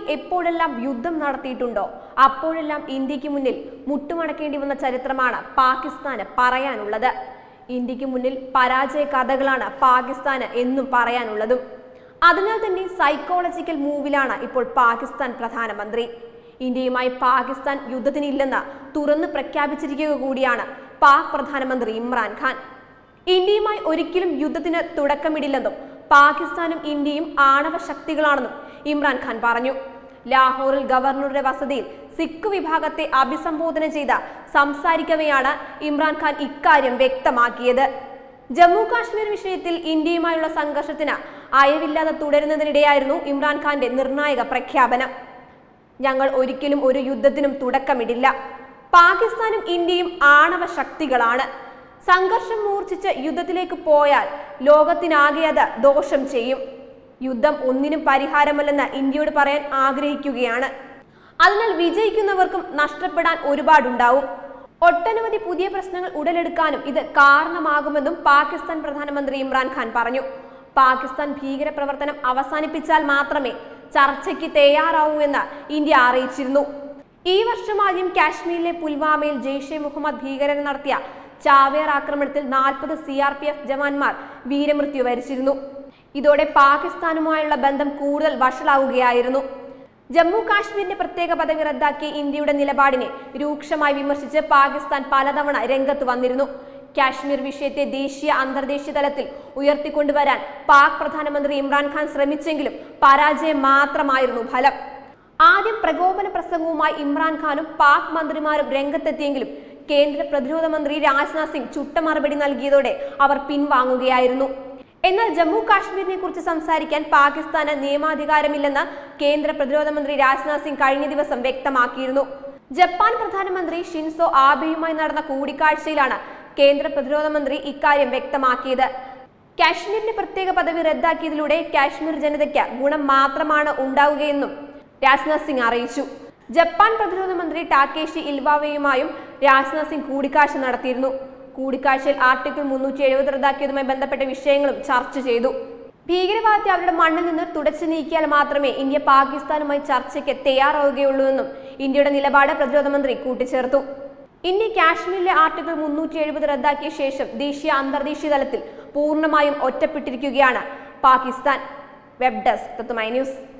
എപ്പോഴെല്ലാം യുദ്ധം നടത്തിയിട്ടുണ്ടോ അപ്പോഴെല്ലാം ഇന്ത്യക്ക് മുന്നിൽ മുട്ടുമടക്കേണ്ടി വന്ന ചരിത്രമാണ് പാകിസ്ഥാന് പറയാനുള്ളത് ഇന്ത്യക്ക് മുന്നിൽ പരാജയ കഥകളാണ് പാകിസ്ഥാന് എന്നും പറയാനുള്ളതും അതിനാൽ തന്നെ സൈക്കോളജിക്കൽ മൂവിലാണ് ഇപ്പോൾ പാകിസ്ഥാൻ പ്രധാനമന്ത്രി ഇന്ത്യയുമായി പാകിസ്ഥാൻ യുദ്ധത്തിനില്ലെന്ന് തുറന്ന് പ്രഖ്യാപിച്ചിരിക്കുക കൂടിയാണ് പാക് പ്രധാനമന്ത്രി ഇമ്രാൻഖാൻ ഇന്ത്യയുമായി ഒരിക്കലും യുദ്ധത്തിന് തുടക്കമിടില്ലെന്നും പാകിസ്ഥാനും ഇന്ത്യയും ആണവ ശക്തികളാണെന്നും ഇമ്രാൻഖാൻ പറഞ്ഞു ലാഹോറിൽ ഗവർണറുടെ വസതിയിൽ സിഖ് വിഭാഗത്തെ അഭിസംബോധന ചെയ്ത സംസാരിക്കവെയാണ് ഇമ്രാൻഖാൻ ഇക്കാര്യം വ്യക്തമാക്കിയത് ജമ്മു കാശ്മീർ വിഷയത്തിൽ ഇന്ത്യയുമായുള്ള സംഘർഷത്തിന് അയവില്ലാതെ തുടരുന്നതിനിടെയായിരുന്നു ഇമ്രാൻഖാന്റെ നിർണായക പ്രഖ്യാപനം ഞങ്ങൾ ഒരിക്കലും ഒരു യുദ്ധത്തിനും തുടക്കമിടില്ല പാകിസ്ഥാനും ഇന്ത്യയും ആണവ ശക്തികളാണ് സംഘർഷം മൂർച്ഛിച്ച് യുദ്ധത്തിലേക്ക് പോയാൽ ലോകത്തിനാകെ അത് ദോഷം ചെയ്യും യുദ്ധം ഒന്നിനും പരിഹാരമല്ലെന്ന് ഇന്ത്യയോട് പറയാൻ ആഗ്രഹിക്കുകയാണ് അതിനാൽ വിജയിക്കുന്നവർക്കും നഷ്ടപ്പെടാൻ ഒരുപാടുണ്ടാവും ഒട്ടനവധി പുതിയ പ്രശ്നങ്ങൾ ഉടലെടുക്കാനും ഇത് കാരണമാകുമെന്നും പാകിസ്ഥാൻ പ്രധാനമന്ത്രി ഇമ്രാൻഖാൻ പറഞ്ഞു പാകിസ്ഥാൻ ഭീകരപ്രവർത്തനം അവസാനിപ്പിച്ചാൽ മാത്രമേ ചർച്ചയ്ക്ക് തയ്യാറാവൂ എന്ന് ഇന്ത്യ അറിയിച്ചിരുന്നു ഈ വർഷം ആദ്യം കാശ്മീരിലെ പുൽവാമയിൽ ജെയ്ഷെ മുഹമ്മദ് ഭീകരർ നടത്തിയ ചാവേർ ആക്രമണത്തിൽ നാൽപ്പത് സി ആർ പി എഫ് ജവാന്മാർ വീരമൃത്യു വരിച്ചിരുന്നു ഇതോടെ പാകിസ്ഥാനുമായുള്ള ബന്ധം കൂടുതൽ വഷളാവുകയായിരുന്നു ജമ്മു കാശ്മീരിന്റെ പ്രത്യേക പദവി റദ്ദാക്കിയ ഇന്ത്യയുടെ നിലപാടിനെ രൂക്ഷമായി വിമർശിച്ച് പാകിസ്ഥാൻ പലതവണ രംഗത്ത് വന്നിരുന്നു കാശ്മീർ വിഷയത്തെ ദേശീയ അന്തർദേശീയ തലത്തിൽ ഉയർത്തിക്കൊണ്ടുവരാൻ പാക് പ്രധാനമന്ത്രി ഇമ്രാൻഖാൻ ശ്രമിച്ചെങ്കിലും പരാജയം മാത്രമായിരുന്നു ഫലം ആദ്യം പ്രകോപന പ്രസംഗവുമായി ഇമ്രാൻഖാനും പാക് മന്ത്രിമാരും രംഗത്തെത്തിയെങ്കിലും കേന്ദ്ര പ്രതിരോധ മന്ത്രി രാജ്നാഥ് സിംഗ് ചുട്ട മറുപടി നൽകിയതോടെ അവർ പിൻവാങ്ങുകയായിരുന്നു എന്നാൽ ജമ്മു കാശ്മീരിനെ കുറിച്ച് സംസാരിക്കാൻ പാകിസ്ഥാന് നിയമാധികാരമില്ലെന്ന് കേന്ദ്ര പ്രതിരോധ മന്ത്രി രാജ്നാഥ് സിംഗ് കഴിഞ്ഞ ദിവസം വ്യക്തമാക്കിയിരുന്നു ജപ്പാൻ പ്രധാനമന്ത്രി ഷിൻസോ ആബെയുമായി നടന്ന കൂടിക്കാഴ്ചയിലാണ് കേന്ദ്ര പ്രതിരോധ മന്ത്രി ഇക്കാര്യം വ്യക്തമാക്കിയത് കാശ്മീരിന്റെ പ്രത്യേക പദവി റദ്ദാക്കിയതിലൂടെ കാശ്മീർ ജനതയ്ക്ക് ഗുണം മാത്രമാണ് ഉണ്ടാവുകയെന്നും രാജ്നാഥ് സിംഗ് അറിയിച്ചു ജപ്പാൻ പ്രതിരോധ മന്ത്രി ടാക്കേഷി ഇൽവാവയുമായും രാജ്നാഥ് സിംഗ് കൂടിക്കാഴ്ച നടത്തിയിരുന്നു കൂടിക്കാഴ്ചയിൽ ആർട്ടിക്കിൾ മുന്നൂറ്റി എഴുപത് റദ്ദാക്കിയതുമായി ബന്ധപ്പെട്ട വിഷയങ്ങളും ചർച്ച ചെയ്തു ഭീകരവാദത്തെ അവരുടെ മണ്ണിൽ നിന്ന് തുടച്ചു നീക്കിയാൽ മാത്രമേ ഇന്ത്യ പാകിസ്ഥാനുമായി ചർച്ചയ്ക്ക് തയ്യാറാവുകയുള്ളൂ എന്നും ഇന്ത്യയുടെ നിലപാട് പ്രതിരോധ മന്ത്രി കൂട്ടിച്ചേർത്തു ഇന്ത്യ കാശ്മീരിലെ ആർട്ടിക്കിൾ മുന്നൂറ്റി എഴുപത് റദ്ദാക്കിയ ശേഷം ദേശീയ അന്തർദേശീയ തലത്തിൽ പൂർണ്ണമായും ഒറ്റപ്പെട്ടിരിക്കുകയാണ് പാകിസ്ഥാൻ വെബ് ഡെസ്ക് തത്തുമൈ ന്യൂസ്